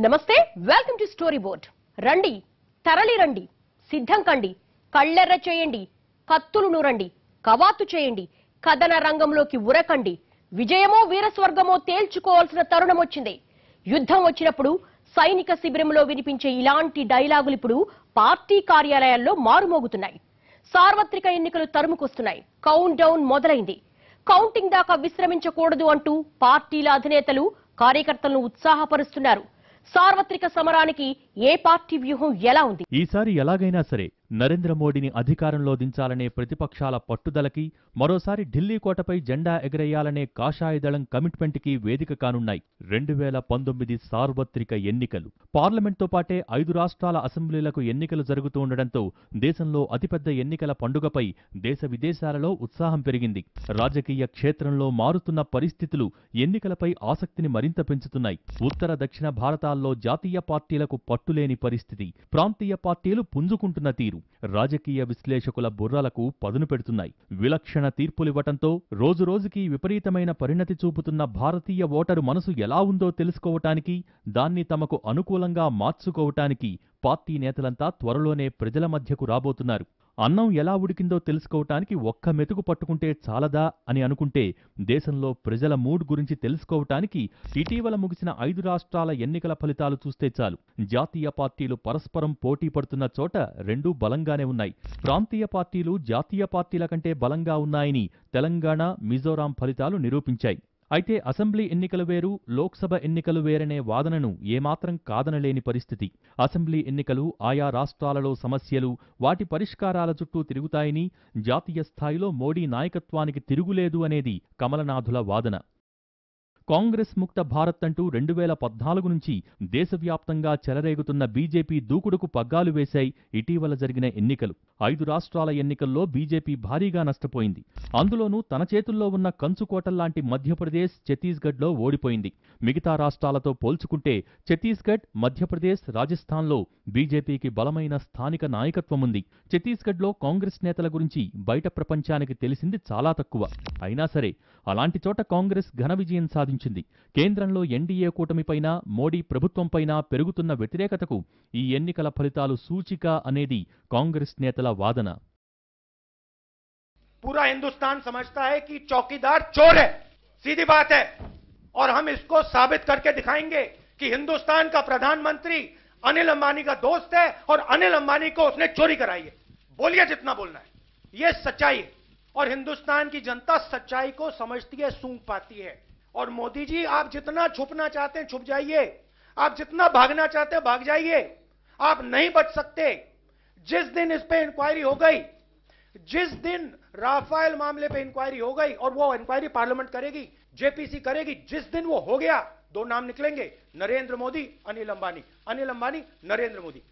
నమస్తే welcome to story board రండి తరలి రండి సిద్ధం కండి కళ్ళెర్ర చేయండి కత్తులు నూరండి కవాతు చేయండి కథన రంగంలోకి ఉరకండి విజయమో వీరస్వర్గమో తేల్చుకోవాల్సిన తరుణం వచ్చింది యుద్ధం వచ్చినప్పుడు సైనిక శిబిరంలో వినిపించే ఇలాంటి డైలాగులు ఇప్పుడు పార్టీ కార్యాలయాల్లో మారుమోగుతున్నాయి సార్వత్రిక ఎన్నికలు తరుముకొస్తున్నాయి కౌంట్ డౌన్ మొదలైంది కౌంటింగ్ దాకా విశ్రమించకూడదు అంటూ పార్టీల అధినేతలు కార్యకర్తలను ఉత్సాహపరుస్తున్నారు సార్వత్రిక సమరానికి ఏ పార్టీ వ్యూహం ఎలా ఉంది ఈసారి ఎలాగైనా సరే నరేంద్ర మోడీని అధికారంలో దించాలనే ప్రతిపక్షాల పట్టుదలకి మరోసారి ఢిల్లీ కోటపై జెండా ఎగరేయాలనే కాషాయ దళం కమిట్మెంట్కి వేదిక కానున్నాయి రెండు వేల పంతొమ్మిది సార్వత్రిక ఎన్నికలు పార్లమెంట్తో పాటే ఐదు రాష్ట్రాల అసెంబ్లీలకు ఎన్నికలు జరుగుతూ ఉండడంతో దేశంలో అతిపెద్ద ఎన్నికల పండుగపై దేశ విదేశాలలో ఉత్సాహం పెరిగింది రాజకీయ క్షేత్రంలో మారుతున్న పరిస్థితులు ఎన్నికలపై ఆసక్తిని మరింత పెంచుతున్నాయి ఉత్తర దక్షిణ భారతాల్లో జాతీయ పార్టీలకు పట్టులేని పరిస్థితి ప్రాంతీయ పార్టీలు పుంజుకుంటున్న తీరు రాజకీయ విశ్లేషకుల బుర్రలకు పదును పెడుతున్నాయి విలక్షణ తీర్పులివ్వటంతో రోజురోజుకీ విపరీతమైన పరిణతి చూపుతున్న భారతీయ ఓటరు మనసు ఎలా ఉందో తెలుసుకోవటానికి దాన్ని తమకు అనుకూలంగా మార్చుకోవటానికి పార్టీ నేతలంతా త్వరలోనే ప్రజల మధ్యకు రాబోతున్నారు అన్నం ఎలా ఉడికిందో తెలుసుకోవటానికి ఒక్క మెతుకు పట్టుకుంటే చాలదా అని అనుకుంటే దేశంలో ప్రజల మూడ్ గురించి తెలుసుకోవటానికి ఇటీవల ముగిసిన ఐదు రాష్ట్రాల ఎన్నికల ఫలితాలు చూస్తే చాలు జాతీయ పార్టీలు పరస్పరం పోటీ పడుతున్న చోట రెండూ బలంగానే ఉన్నాయి ప్రాంతీయ పార్టీలు జాతీయ పార్టీల కంటే బలంగా ఉన్నాయని తెలంగాణ మిజోరాం ఫలితాలు నిరూపించాయి అయితే అసెంబ్లీ ఎన్నికలు వేరు లోక్సభ ఎన్నికలు వేరనే వాదనను ఏమాత్రం కాదనలేని పరిస్థితి అసెంబ్లీ ఎన్నికలు ఆయా రాష్ట్రాలలో సమస్యలు వాటి పరిష్కారాల చుట్టూ తిరుగుతాయని జాతీయ స్థాయిలో మోడీ నాయకత్వానికి తిరుగులేదు అనేది కమలనాథుల వాదన కాంగ్రెస్ ముక్త భారత్ అంటూ రెండు వేల పద్నాలుగు నుంచి దేశవ్యాప్తంగా చెలరేగుతున్న బీజేపీ దూకుడుకు పగ్గాలు వేశాయి ఇటీవల జరిగిన ఎన్నికలు ఐదు రాష్ట్రాల ఎన్నికల్లో బీజేపీ భారీగా నష్టపోయింది అందులోనూ తన చేతుల్లో ఉన్న కంచుకోటల్లాంటి మధ్యప్రదేశ్ ఛత్తీస్గఢ్లో ఓడిపోయింది మిగతా రాష్ట్రాలతో పోల్చుకుంటే ఛత్తీస్గఢ్ మధ్యప్రదేశ్ రాజస్థాన్లో బీజేపీకి బలమైన స్థానిక నాయకత్వముంది ఛత్తీస్గఢ్లో కాంగ్రెస్ నేతల గురించి బయట ప్రపంచానికి తెలిసింది చాలా తక్కువ అయినా సరే అలాంటి చోట కాంగ్రెస్ ఘన విజయం సాధించింది కేంద్రంలో ఎన్డీఏ కూటమిపైన మోడీ ప్రభుత్వంపైన పెరుగుతున్న వ్యతిరేకతకు ఈ ఎన్నికల ఫలితాలు సూచిక అనేది కాంగ్రెస్ నేతల వాదన पूरा हिंदुस्तान समझता है कि चौकीदार चोर है सीधी बात है और हम इसको साबित करके दिखाएंगे कि हिंदुस्तान का प्रधानमंत्री अनिल अंबानी का दोस्त है और अनिल अंबानी को उसने चोरी कराई है बोलिए जितना बोलना है ये सच्चाई है और हिंदुस्तान की जनता सच्चाई को समझती है सूंघ पाती है और मोदी जी आप जितना छुपना चाहते हैं छुप जाइए आप जितना भागना चाहते हैं भाग जाइए आप नहीं बच सकते जिस दिन इस पे इंक्वायरी हो गई जिस दिन राफेल मामले पे इंक्वायरी हो गई और वो इंक्वायरी पार्लियामेंट करेगी जेपीसी करेगी जिस दिन वो हो गया दो नाम निकलेंगे नरेंद्र मोदी अनिल अंबानी अनिल अंबानी नरेंद्र मोदी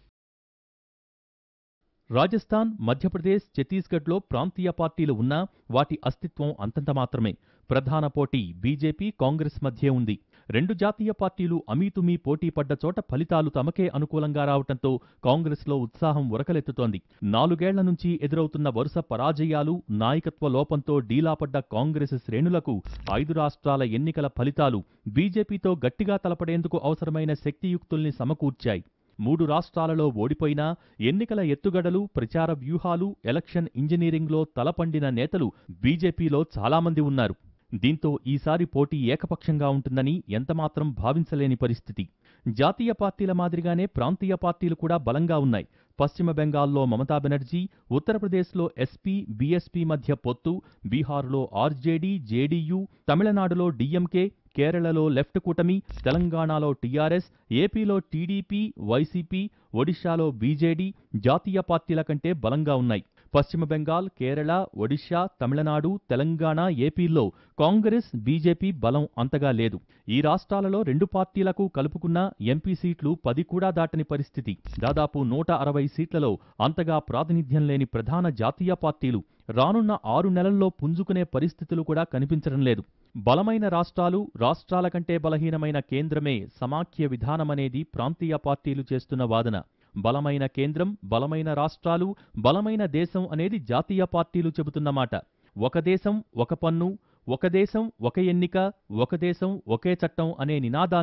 రాజస్థాన్ మధ్యప్రదేశ్ ఛత్తీస్గఢ్లో ప్రాంతీయ పార్టీలు ఉన్నా వాటి అస్తిత్వం అంతంత మాత్రమే ప్రధాన పోటీ బీజేపీ కాంగ్రెస్ మధ్యే ఉంది రెండు జాతీయ పార్టీలు అమీతుమీ పోటీ పడ్డ చోట ఫలితాలు తమకే అనుకూలంగా రావటంతో కాంగ్రెస్లో ఉత్సాహం ఉరకలెత్తుతోంది నాలుగేళ్ల నుంచి ఎదురవుతున్న వరుస పరాజయాలు నాయకత్వ లోపంతో డీలాపడ్డ కాంగ్రెస్ శ్రేణులకు ఐదు రాష్ట్రాల ఎన్నికల ఫలితాలు బీజేపీతో గట్టిగా తలపడేందుకు అవసరమైన శక్తియుక్తుల్ని సమకూర్చాయి మూడు రాష్ట్రాలలో ఓడిపోయినా ఎన్నికల ఎత్తుగడలు ప్రచార వ్యూహాలు ఎలక్షన్ ఇంజనీరింగ్లో తలపండిన నేతలు బీజేపీలో చాలామంది ఉన్నారు దీంతో ఈసారి పోటీ ఏకపక్షంగా ఉంటుందని ఎంతమాత్రం భావించలేని పరిస్థితి జాతీయ పార్టీల మాదిరిగానే ప్రాంతీయ పార్టీలు కూడా బలంగా ఉన్నాయి పశ్చిమ బెంగాల్లో మమతా బెనర్జీ ఉత్తరప్రదేశ్లో ఎస్పీ బీఎస్పీ మధ్య పొత్తు బీహార్లో ఆర్జేడీ జేడీయూ తమిళనాడులో డీఎంకే కేరళలో లెఫ్ట్ కూటమి తెలంగాణలో టీఆర్ఎస్ ఏపీలో టీడీపీ వైసీపీ ఒడిశాలో బీజేడీ జాతీయ పార్టీల కంటే బలంగా ఉన్నాయి పశ్చిమ బెంగాల్ కేరళ ఒడిశా తమిళనాడు తెలంగాణ ఏపీల్లో కాంగ్రెస్ బీజేపీ బలం అంతగా లేదు ఈ రాష్ట్రాలలో రెండు పార్టీలకు కలుపుకున్న ఎంపీ సీట్లు పది కూడా దాటని పరిస్థితి దాదాపు నూట అరవై సీట్లలో అంతగా ప్రాతినిధ్యం లేని ప్రధాన జాతీయ పార్టీలు రానున్న ఆరు నెలల్లో పుంజుకునే పరిస్థితులు కూడా కనిపించడం లేదు బలమైన రాష్ట్రాలు రాష్ట్రాల కంటే బలహీనమైన కేంద్రమే సమాఖ్య విధానమనేది ప్రాంతీయ పార్టీలు చేస్తున్న వాదన బలమైన కేంద్రం బలమైన రాష్ట్రాలు బలమైన దేశం అనేది జాతీయ పార్టీలు చెబుతున్నమాట ఒక దేశం ఒక పన్ను ఒక దేశం ఒక ఎన్నిక ఒక దేశం ఒకే చట్టం అనే నినాదాల్ని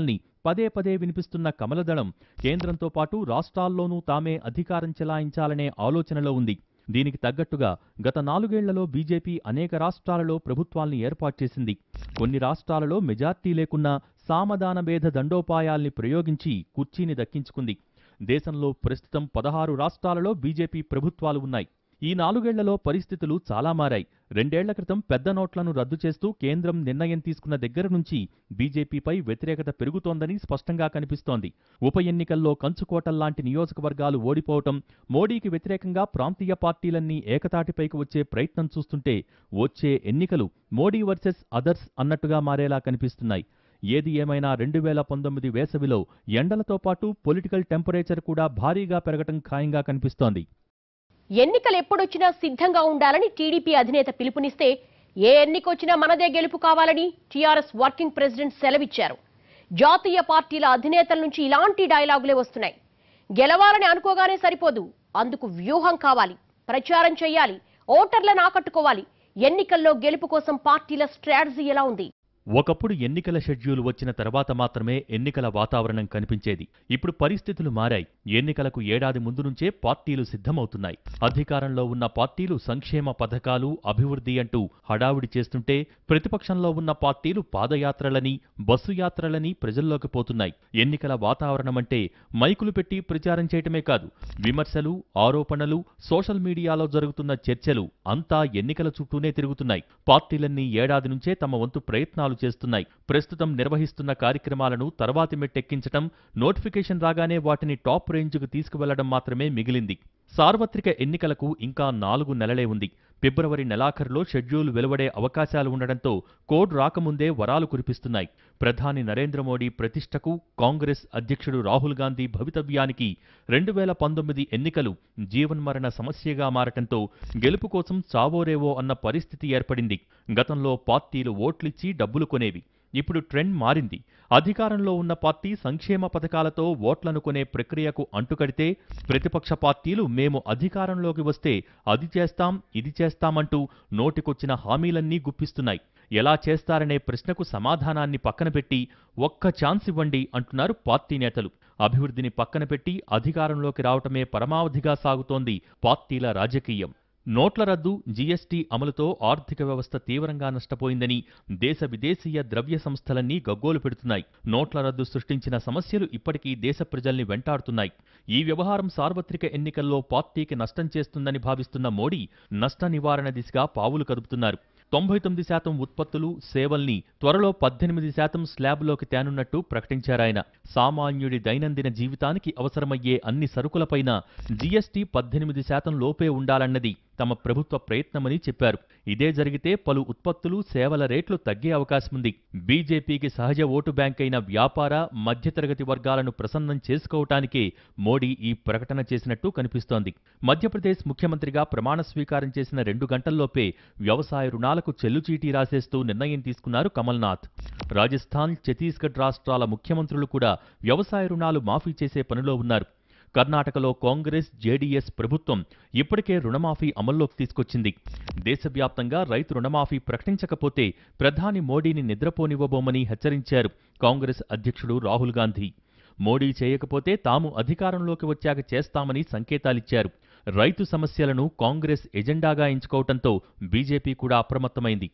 పదే పదే వినిపిస్తున్న కమలదళం కేంద్రంతో పాటు రాష్ట్రాల్లోనూ తామే అధికారం చెలాయించాలనే ఆలోచనలో ఉంది దీనికి తగ్గట్టుగా గత నాలుగేళ్లలో బీజేపీ అనేక రాష్ట్రాలలో ప్రభుత్వాల్ని ఏర్పాటు చేసింది కొన్ని రాష్ట్రాలలో మెజార్టీ లేకున్నా సామదాన భేద దండోపాయాల్ని ప్రయోగించి కుర్చీని దక్కించుకుంది దేశంలో ప్రస్తుతం పదహారు రాష్ట్రాలలో బీజేపీ ప్రభుత్వాలు ఉన్నాయి ఈ నాలుగేళ్లలో పరిస్థితులు చాలా మారాయి రెండేళ్ల క్రితం పెద్ద నోట్లను రద్దు చేస్తూ కేంద్రం నిర్ణయం తీసుకున్న దగ్గర నుంచి బీజేపీపై వ్యతిరేకత పెరుగుతోందని స్పష్టంగా కనిపిస్తోంది ఉప ఎన్నికల్లో కంచుకోటల్లాంటి నియోజకవర్గాలు ఓడిపోవటం మోడీకి వ్యతిరేకంగా ప్రాంతీయ పార్టీలన్నీ ఏకతాటిపైకి వచ్చే ప్రయత్నం చూస్తుంటే వచ్చే ఎన్నికలు మోడీ వర్సెస్ అదర్స్ అన్నట్టుగా మారేలా కనిపిస్తున్నాయి ఏది ఏమైనా రెండు వేల పంతొమ్మిది వేసవిలో ఎండలతో పాటు పొలిటికల్ టెంపరేచర్ కూడా భారీగా పెరగటం ఖాయంగా కనిపిస్తోంది ఎన్నికలు ఎప్పుడొచ్చినా సిద్ధంగా ఉండాలని టీడీపీ అధినేత పిలుపునిస్తే ఏ ఎన్నికొచ్చినా మనదే గెలుపు కావాలని టీఆర్ఎస్ వర్కింగ్ ప్రెసిడెంట్ సెలవిచ్చారు జాతీయ పార్టీల అధినేతల నుంచి ఇలాంటి డైలాగులే వస్తున్నాయి గెలవాలని అనుకోగానే సరిపోదు అందుకు వ్యూహం కావాలి ప్రచారం చేయాలి ఓటర్లను ఆకట్టుకోవాలి ఎన్నికల్లో గెలుపు కోసం పార్టీల స్ట్రాటజీ ఎలా ఉంది ఒకప్పుడు ఎన్నికల షెడ్యూల్ వచ్చిన తర్వాత మాత్రమే ఎన్నికల వాతావరణం కనిపించేది ఇప్పుడు పరిస్థితులు మారాయి ఎన్నికలకు ఏడాది ముందు నుంచే పార్టీలు సిద్ధమవుతున్నాయి అధికారంలో ఉన్న పార్టీలు సంక్షేమ పథకాలు అభివృద్ధి అంటూ హడావుడి చేస్తుంటే ప్రతిపక్షంలో ఉన్న పార్టీలు పాదయాత్రలని బస్సు యాత్రలని ప్రజల్లోకి పోతున్నాయి ఎన్నికల వాతావరణం అంటే మైకులు పెట్టి ప్రచారం చేయటమే కాదు విమర్శలు ఆరోపణలు సోషల్ మీడియాలో జరుగుతున్న చర్చలు అంతా ఎన్నికల చుట్టూనే తిరుగుతున్నాయి పార్టీలన్నీ ఏడాది నుంచే తమ వంతు ప్రయత్నాలు చేస్తున్నాయి ప్రస్తుతం నిర్వహిస్తున్న కార్యక్రమాలను తర్వాతి మెట్టెక్కించటం నోటిఫికేషన్ రాగానే వాటిని టాప్ రేంజ్కు తీసుకువెళ్లడం మాత్రమే మిగిలింది సార్వత్రిక ఎన్నికలకు ఇంకా నాలుగు నెలలే ఉంది ఫిబ్రవరి నెలాఖరులో షెడ్యూల్ వెలువడే అవకాశాలు ఉండడంతో కోడ్ రాకముందే వరాలు కురిపిస్తున్నాయి ప్రధాని నరేంద్ర మోడీ ప్రతిష్టకు కాంగ్రెస్ అధ్యక్షుడు రాహుల్ గాంధీ భవితవ్యానికి రెండు వేల పంతొమ్మిది ఎన్నికలు జీవన్మరణ సమస్యగా మారటంతో గెలుపు కోసం చావోరేవో అన్న పరిస్థితి ఏర్పడింది గతంలో పార్టీలు ఓట్లిచ్చి డబ్బులు కొనేవి ఇప్పుడు ట్రెండ్ మారింది అధికారంలో ఉన్న పార్టీ సంక్షేమ పథకాలతో ఓట్లను కొనే ప్రక్రియకు అంటుకడితే ప్రతిపక్ష పార్టీలు మేము అధికారంలోకి వస్తే అది చేస్తాం ఇది చేస్తామంటూ నోటికొచ్చిన హామీలన్నీ గుప్పిస్తున్నాయి ఎలా చేస్తారనే ప్రశ్నకు సమాధానాన్ని పక్కన పెట్టి ఒక్క ఛాన్స్ ఇవ్వండి అంటున్నారు పార్టీ నేతలు అభివృద్ధిని పక్కన పెట్టి అధికారంలోకి రావటమే పరమావధిగా సాగుతోంది పార్టీల రాజకీయం నోట్ల రద్దు జీఎస్టీ అమలుతో ఆర్థిక వ్యవస్థ తీవ్రంగా నష్టపోయిందని దేశ విదేశీయ ద్రవ్య సంస్థలన్నీ గగ్గోలు పెడుతున్నాయి నోట్ల రద్దు సృష్టించిన సమస్యలు ఇప్పటికీ దేశ ప్రజల్ని వెంటాడుతున్నాయి ఈ వ్యవహారం సార్వత్రిక ఎన్నికల్లో పార్టీకి నష్టం చేస్తుందని భావిస్తున్న మోడీ నష్ట నివారణ దిశగా పావులు కదుపుతున్నారు తొంభై తొమ్మిది శాతం ఉత్పత్తులు సేవల్ని త్వరలో పద్దెనిమిది శాతం స్లాబ్లోకి తేనున్నట్టు ప్రకటించారాయన సామాన్యుడి దైనందిన జీవితానికి అవసరమయ్యే అన్ని సరుకులపైన జీఎస్టీ పద్దెనిమిది శాతం లోపే ఉండాలన్నది తమ ప్రభుత్వ ప్రయత్నమని చెప్పారు ఇదే జరిగితే పలు ఉత్పత్తులు సేవల రేట్లు తగ్గే అవకాశముంది బీజేపీకి సహజ ఓటు బ్యాంక్ అయిన వ్యాపార మధ్యతరగతి వర్గాలను ప్రసన్నం చేసుకోవటానికే మోడీ ఈ ప్రకటన చేసినట్టు కనిపిస్తోంది మధ్యప్రదేశ్ ముఖ్యమంత్రిగా ప్రమాణ స్వీకారం చేసిన రెండు గంటల్లోపే వ్యవసాయ రుణాలకు చెల్లుచీటీ రాసేస్తూ నిర్ణయం తీసుకున్నారు కమల్నాథ్ రాజస్థాన్ ఛత్తీస్గఢ్ రాష్ట్రాల ముఖ్యమంత్రులు కూడా వ్యవసాయ రుణాలు మాఫీ చేసే పనిలో ఉన్నారు కర్ణాటకలో కాంగ్రెస్ జేడీఎస్ ప్రభుత్వం ఇప్పటికే రుణమాఫీ అమల్లోకి తీసుకొచ్చింది దేశవ్యాప్తంగా రైతు రుణమాఫీ ప్రకటించకపోతే ప్రధాని మోడీని నిద్రపోనివ్వబోమని హెచ్చరించారు కాంగ్రెస్ అధ్యక్షుడు రాహుల్ గాంధీ మోడీ చేయకపోతే తాము అధికారంలోకి వచ్చాక చేస్తామని సంకేతాలిచ్చారు రైతు సమస్యలను కాంగ్రెస్ ఎజెండాగా ఎంచుకోవటంతో బీజేపీ కూడా అప్రమత్తమైంది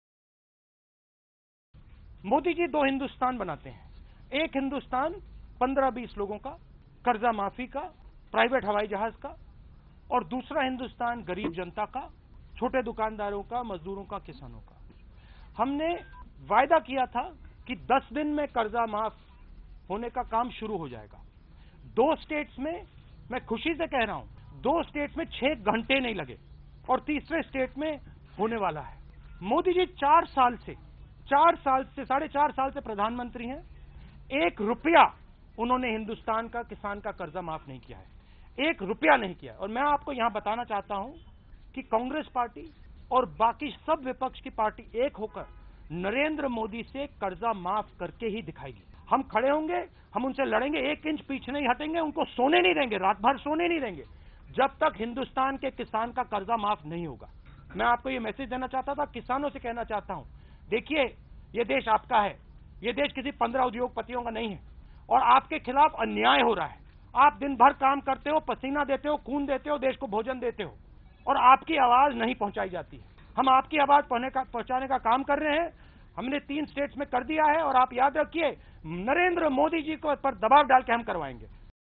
मोदी जी दो हिंदुस्तान बनाते हैं एक हिंदुस्तान पंद्रह बीस लोगों का कर्जा माफी का प्राइवेट हवाई जहाज का और दूसरा हिंदुस्तान गरीब जनता का छोटे दुकानदारों का मजदूरों का किसानों का हमने वायदा किया था कि 10 दिन में कर्जा माफ होने का काम शुरू हो जाएगा दो स्टेट्स में मैं खुशी से कह रहा हूं दो स्टेट्स में छह घंटे नहीं लगे और तीसरे स्टेट में होने वाला है मोदी जी चार साल से चार साल से साढ़े चार साल से प्रधानमंत्री हैं एक रुपया उन्होंने हिंदुस्तान का किसान का कर्जा माफ नहीं किया है एक रुपया नहीं किया और मैं आपको यहां बताना चाहता हूं कि कांग्रेस पार्टी और बाकी सब विपक्ष की पार्टी एक होकर नरेंद्र मोदी से कर्जा माफ करके ही दिखाएगी हम खड़े होंगे हम उनसे लड़ेंगे एक इंच पीछे नहीं हटेंगे उनको सोने नहीं देंगे रात भर सोने नहीं देंगे जब तक हिंदुस्तान के किसान का कर्जा माफ नहीं होगा मैं आपको ये मैसेज देना चाहता था किसानों से कहना चाहता हूं देखिए ये देश आपका है ये देश किसी पंद्रह उद्योगपतियों का नहीं है और आपके खिलाफ अन्याय हो रहा है आप दिन भर काम करते हो पसीना देते हो खून देते हो देश को भोजन देते हो और आपकी आवाज नहीं पहुंचाई जाती है हम आपकी आवाज पहुंचने का पहुंचाने का काम कर रहे हैं हमने तीन स्टेट्स में कर दिया है और आप याद रखिए नरेंद्र मोदी जी को पर दबाव डाल के हम करवाएंगे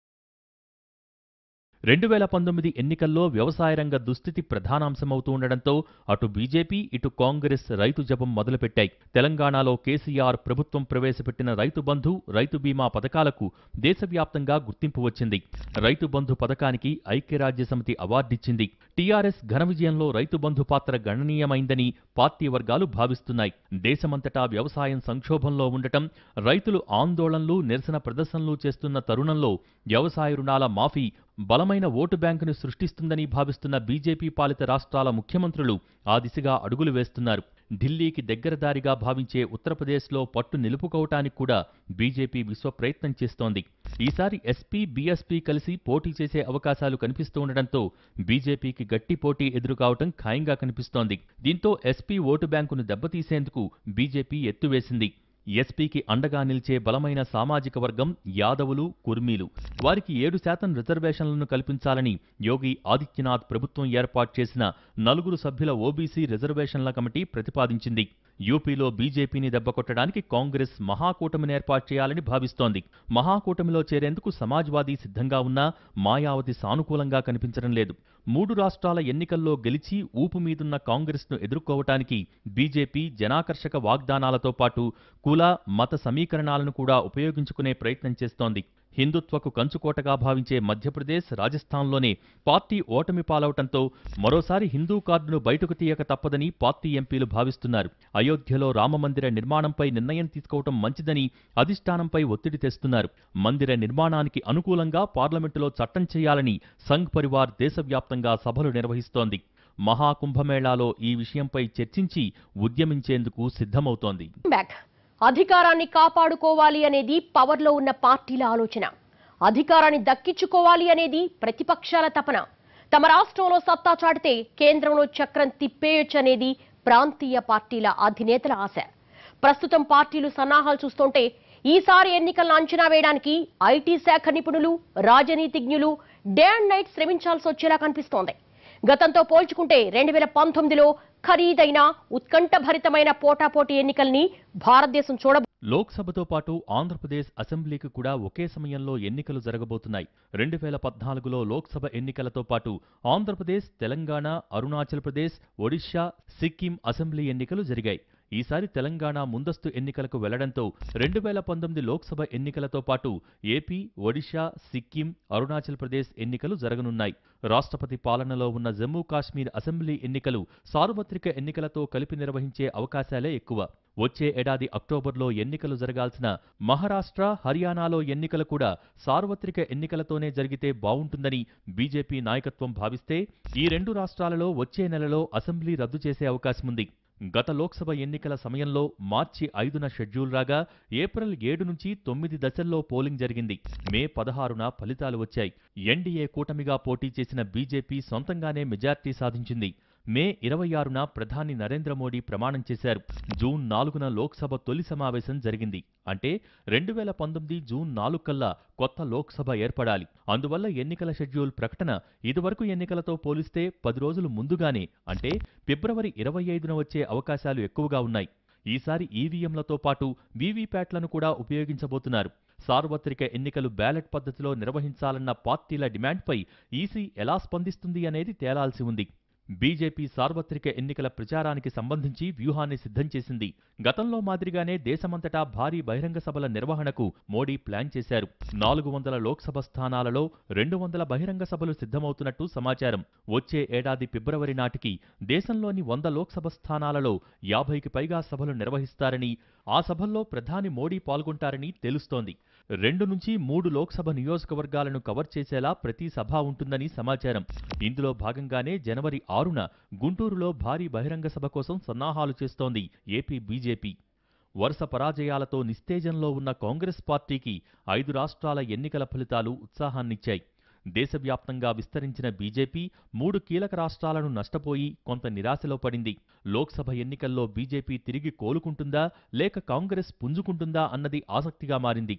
రెండు వేల పంతొమ్మిది ఎన్నికల్లో వ్యవసాయ రంగ దుస్థితి ప్రధానాంశమవుతూ ఉండడంతో అటు బీజేపీ ఇటు కాంగ్రెస్ రైతు జపం మొదలుపెట్టాయి తెలంగాణలో కేసీఆర్ ప్రభుత్వం ప్రవేశపెట్టిన రైతు బంధు రైతు బీమా పథకాలకు దేశవ్యాప్తంగా గుర్తింపు వచ్చింది రైతు బంధు పథకానికి ఐక్యరాజ్య సమితి అవార్డిచ్చింది టీఆర్ఎస్ ఘన విజయంలో రైతు బంధు పాత్ర గణనీయమైందని పార్టీ వర్గాలు భావిస్తున్నాయి దేశమంతటా వ్యవసాయం సంక్షోభంలో ఉండటం రైతులు ఆందోళనలు నిరసన ప్రదర్శనలు చేస్తున్న తరుణంలో వ్యవసాయ రుణాల మాఫీ బలమైన ఓటు బ్యాంకును సృష్టిస్తుందని భావిస్తున్న బీజేపీ పాలిత రాష్ట్రాల ముఖ్యమంత్రులు ఆ దిశగా అడుగులు వేస్తున్నారు ఢిల్లీకి దగ్గరదారిగా భావించే ఉత్తరప్రదేశ్లో పట్టు నిలుపుకోవటానికి కూడా బీజేపీ విశ్వ ప్రయత్నం చేస్తోంది ఈసారి ఎస్పీ బీఎస్పీ కలిసి పోటీ చేసే అవకాశాలు కనిపిస్తూ ఉండడంతో బీజేపీకి గట్టి పోటీ ఎదురుకావటం ఖాయంగా కనిపిస్తోంది దీంతో ఎస్పీ ఓటు బ్యాంకును దెబ్బతీసేందుకు బీజేపీ ఎత్తువేసింది ఎస్పీకి అండగా నిలిచే బలమైన సామాజిక వర్గం యాదవులు కుర్మీలు వారికి ఏడు శాతం రిజర్వేషన్లను కల్పించాలని యోగి ఆదిత్యనాథ్ ప్రభుత్వం ఏర్పాటు చేసిన నలుగురు సభ్యుల ఓబీసీ రిజర్వేషన్ల కమిటీ ప్రతిపాదించింది యూపీలో బీజేపీని దెబ్బకొట్టడానికి కాంగ్రెస్ మహాకూటమిని ఏర్పాటు చేయాలని భావిస్తోంది మహాకూటమిలో చేరేందుకు సమాజ్వాదీ సిద్ధంగా ఉన్నా మాయావతి సానుకూలంగా కనిపించడం లేదు మూడు రాష్ట్రాల ఎన్నికల్లో గెలిచి ఊపు మీదున్న కాంగ్రెస్ను ఎదుర్కోవటానికి బీజేపీ జనాకర్షక వాగ్దానాలతో పాటు కుల మత సమీకరణాలను కూడా ఉపయోగించుకునే ప్రయత్నం చేస్తోంది హిందుత్వకు కంచుకోటగా భావించే మధ్యప్రదేశ్ రాజస్థాన్లోనే పార్టీ ఓటమి పాలవటంతో మరోసారి హిందూ కార్డును బయటకు తీయక తప్పదని పార్టీ ఎంపీలు భావిస్తున్నారు అయోధ్యలో రామమందిర నిర్మాణంపై నిర్ణయం తీసుకోవటం మంచిదని అధిష్టానంపై ఒత్తిడి తెస్తున్నారు మందిర నిర్మాణానికి అనుకూలంగా పార్లమెంటులో చట్టం చేయాలని సంఘ్ పరివార్ దేశవ్యాప్తంగా సభలు నిర్వహిస్తోంది మహాకుంభమేళాలో ఈ విషయంపై చర్చించి ఉద్యమించేందుకు సిద్ధమవుతోంది బ్యాక్ అధికారాన్ని కాపాడుకోవాలి అనేది పవర్లో ఉన్న పార్టీల ఆలోచన అధికారాన్ని దక్కించుకోవాలి అనేది ప్రతిపక్షాల తపన తమ రాష్ట్రంలో సత్తా చాటితే కేంద్రంలో చక్రం తిప్పేయొచ్చనేది ప్రాంతీయ పార్టీల అధినేతల ఆశ ప్రస్తుతం పార్టీలు సన్నాహాలు చూస్తుంటే ఈసారి ఎన్నికలను అంచనా వేయడానికి ఐటీ శాఖ నిపుణులు రాజనీతిజ్ఞులు డే అండ్ నైట్ శ్రమించాల్సి వచ్చేలా కనిపిస్తోంది గతంతో పోల్చుకుంటే రెండు వేల పంతొమ్మిదిలో ఖరీదైన ఉత్కంఠభరితమైన పోటాపోటీ ఎన్నికల్ని భారతదేశం చూడ లోక్సభతో పాటు ఆంధ్రప్రదేశ్ అసెంబ్లీకి కూడా ఒకే సమయంలో ఎన్నికలు జరగబోతున్నాయి రెండు వేల పద్నాలుగులో లోక్సభ ఎన్నికలతో పాటు ఆంధ్రప్రదేశ్ తెలంగాణ అరుణాచల్ ప్రదేశ్ ఒడిశా సిక్కిం అసెంబ్లీ ఎన్నికలు జరిగాయి ఈసారి తెలంగాణ ముందస్తు ఎన్నికలకు వెళ్లడంతో రెండు వేల పంతొమ్మిది లోక్సభ ఎన్నికలతో పాటు ఏపీ ఒడిశా సిక్కిం అరుణాచల్ ప్రదేశ్ ఎన్నికలు జరగనున్నాయి రాష్ట్రపతి పాలనలో ఉన్న జమ్మూ కాశ్మీర్ అసెంబ్లీ ఎన్నికలు సార్వత్రిక ఎన్నికలతో కలిపి నిర్వహించే అవకాశాలే ఎక్కువ వచ్చే ఏడాది అక్టోబర్లో ఎన్నికలు జరగాల్సిన మహారాష్ట్ర హర్యానాలో ఎన్నికలు కూడా సార్వత్రిక ఎన్నికలతోనే జరిగితే బావుంటుందని బీజేపీ నాయకత్వం భావిస్తే ఈ రెండు రాష్ట్రాలలో వచ్చే నెలలో అసెంబ్లీ రద్దు చేసే అవకాశముంది గత లోక్సభ ఎన్నికల సమయంలో మార్చి ఐదున షెడ్యూల్ రాగా ఏప్రిల్ ఏడు నుంచి తొమ్మిది దశల్లో పోలింగ్ జరిగింది మే పదహారున ఫలితాలు వచ్చాయి ఎన్డీఏ కూటమిగా పోటీ చేసిన బీజేపీ సొంతంగానే మెజార్టీ సాధించింది మే ఇరవై ఆరున ప్రధాని నరేంద్ర మోడీ ప్రమాణం చేశారు జూన్ నాలుగున లోక్సభ తొలి సమావేశం జరిగింది అంటే రెండు వేల పంతొమ్మిది జూన్ నాలుగు కల్లా కొత్త లోక్సభ ఏర్పడాలి అందువల్ల ఎన్నికల షెడ్యూల్ ప్రకటన ఇదివరకు ఎన్నికలతో పోలిస్తే పది రోజులు ముందుగానే అంటే ఫిబ్రవరి ఇరవై ఐదున వచ్చే అవకాశాలు ఎక్కువగా ఉన్నాయి ఈసారి ఈవీఎంలతో పాటు వీవీప్యాట్లను కూడా ఉపయోగించబోతున్నారు సార్వత్రిక ఎన్నికలు బ్యాలెట్ పద్ధతిలో నిర్వహించాలన్న పార్టీల డిమాండ్పై ఈసీ ఎలా స్పందిస్తుంది అనేది తేలాల్సి ఉంది బీజేపీ సార్వత్రిక ఎన్నికల ప్రచారానికి సంబంధించి వ్యూహాన్ని సిద్ధం చేసింది గతంలో మాదిరిగానే దేశమంతటా భారీ బహిరంగ సభల నిర్వహణకు మోడీ ప్లాన్ చేశారు నాలుగు వందల లోక్సభ స్థానాలలో రెండు వందల బహిరంగ సభలు సిద్ధమవుతున్నట్టు సమాచారం వచ్చే ఏడాది ఫిబ్రవరి నాటికి దేశంలోని వంద లోక్సభ స్థానాలలో యాభైకి పైగా సభలు నిర్వహిస్తారని ఆ సభల్లో ప్రధాని మోడీ పాల్గొంటారని తెలుస్తోంది రెండు నుంచి మూడు లోక్సభ నియోజకవర్గాలను కవర్ చేసేలా ప్రతి సభ ఉంటుందని సమాచారం ఇందులో భాగంగానే జనవరి ఆరున గుంటూరులో భారీ బహిరంగ సభ కోసం సన్నాహాలు చేస్తోంది ఏపీ బీజేపీ వరుస పరాజయాలతో నిస్తేజంలో ఉన్న కాంగ్రెస్ పార్టీకి ఐదు రాష్ట్రాల ఎన్నికల ఫలితాలు ఉత్సాహాన్నిచ్చాయి దేశవ్యాప్తంగా విస్తరించిన బీజేపీ మూడు కీలక రాష్ట్రాలను నష్టపోయి కొంత నిరాశలో పడింది లోక్సభ ఎన్నికల్లో బీజేపీ తిరిగి కోలుకుంటుందా లేక కాంగ్రెస్ పుంజుకుంటుందా అన్నది ఆసక్తిగా మారింది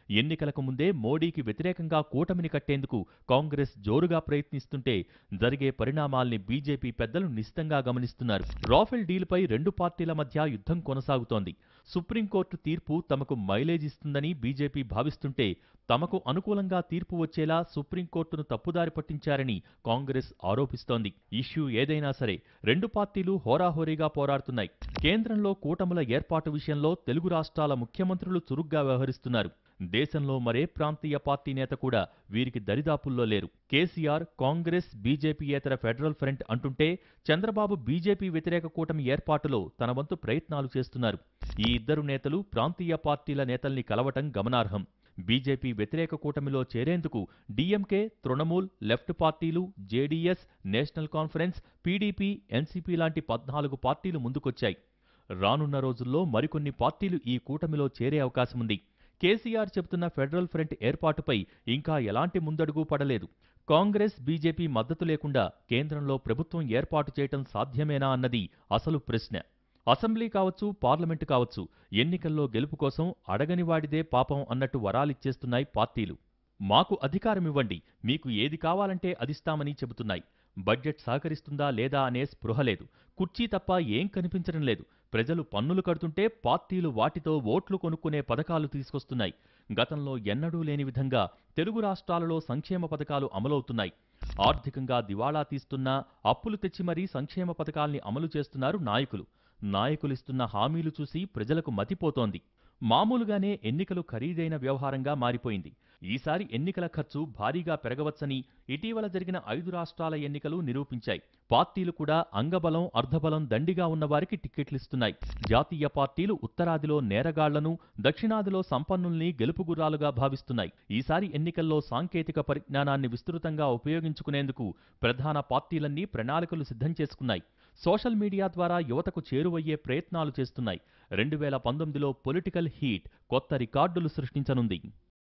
ఎన్నికలకు ముందే మోడీకి వ్యతిరేకంగా కూటమిని కట్టేందుకు కాంగ్రెస్ జోరుగా ప్రయత్నిస్తుంటే జరిగే పరిణామాల్ని బీజేపీ పెద్దలు నిశితంగా గమనిస్తున్నారు రాఫెల్ డీల్పై రెండు పార్టీల మధ్య యుద్ధం కొనసాగుతోంది సుప్రీంకోర్టు తీర్పు తమకు మైలేజ్ ఇస్తుందని బీజేపీ భావిస్తుంటే తమకు అనుకూలంగా తీర్పు వచ్చేలా సుప్రీంకోర్టును తప్పుదారి పట్టించారని కాంగ్రెస్ ఆరోపిస్తోంది ఇష్యూ ఏదైనా సరే రెండు పార్టీలు హోరాహోరీగా పోరాడుతున్నాయి కేంద్రంలో కూటముల ఏర్పాటు విషయంలో తెలుగు రాష్ట్రాల ముఖ్యమంత్రులు చురుగ్గా వ్యవహరిస్తున్నారు దేశంలో మరే ప్రాంతీయ పార్టీ నేత కూడా వీరికి దరిదాపుల్లో లేరు కేసీఆర్ కాంగ్రెస్ బీజేపీయేతర ఫెడరల్ ఫ్రంట్ అంటుంటే చంద్రబాబు బీజేపీ వ్యతిరేక కూటమి ఏర్పాటులో తన వంతు ప్రయత్నాలు చేస్తున్నారు ఈ ఇద్దరు నేతలు ప్రాంతీయ పార్టీల నేతల్ని కలవటం గమనార్హం బీజేపీ వ్యతిరేక కూటమిలో చేరేందుకు డీఎంకే తృణమూల్ లెఫ్ట్ పార్టీలు JDS national conference PDP NCP లాంటి పద్నాలుగు పార్టీలు ముందుకొచ్చాయి రానున్న రోజుల్లో మరికొన్ని పార్టీలు ఈ కూటమిలో చేరే అవకాశముంది కేసీఆర్ చెబుతున్న ఫెడరల్ ఫ్రంట్ ఏర్పాటుపై ఇంకా ఎలాంటి ముందడుగు పడలేదు కాంగ్రెస్ బీజేపీ మద్దతు లేకుండా కేంద్రంలో ప్రభుత్వం ఏర్పాటు చేయటం సాధ్యమేనా అన్నది అసలు ప్రశ్న అసెంబ్లీ కావచ్చు పార్లమెంటు కావచ్చు ఎన్నికల్లో గెలుపు కోసం అడగని వాడిదే పాపం అన్నట్టు వరాలిచ్చేస్తున్నాయి పార్టీలు మాకు అధికారమివ్వండి మీకు ఏది కావాలంటే అదిస్తామని చెబుతున్నాయి బడ్జెట్ సహకరిస్తుందా లేదా అనే స్పృహ లేదు కుర్చీ తప్ప ఏం కనిపించడం లేదు ప్రజలు పన్నులు కడుతుంటే పార్టీలు వాటితో ఓట్లు కొనుక్కునే పథకాలు తీసుకొస్తున్నాయి గతంలో ఎన్నడూ లేని విధంగా తెలుగు రాష్ట్రాలలో సంక్షేమ పథకాలు అమలవుతున్నాయి ఆర్థికంగా దివాళా తీస్తున్నా అప్పులు తెచ్చి మరీ సంక్షేమ పథకాల్ని అమలు చేస్తున్నారు నాయకులు నాయకులిస్తున్న హామీలు చూసి ప్రజలకు మతిపోతోంది మామూలుగానే ఎన్నికలు ఖరీదైన వ్యవహారంగా మారిపోయింది ఈసారి ఎన్నికల ఖర్చు భారీగా పెరగవచ్చని ఇటీవల జరిగిన ఐదు రాష్ట్రాల ఎన్నికలు నిరూపించాయి పార్టీలు కూడా అంగబలం అర్ధబలం దండిగా ఉన్నవారికి టిక్కెట్లిస్తున్నాయి జాతీయ పార్టీలు ఉత్తరాదిలో నేరగాళ్లను దక్షిణాదిలో సంపన్నుల్ని గెలుపుగుర్రాలుగా భావిస్తున్నాయి ఈసారి ఎన్నికల్లో సాంకేతిక పరిజ్ఞానాన్ని విస్తృతంగా ఉపయోగించుకునేందుకు ప్రధాన పార్టీలన్నీ ప్రణాళికలు సిద్ధం చేసుకున్నాయి సోషల్ మీడియా ద్వారా యువతకు చేరువయ్యే ప్రయత్నాలు చేస్తున్నాయి రెండు వేల పంతొమ్మిదిలో పొలిటికల్ హీట్ కొత్త రికార్డులు సృష్టించనుంది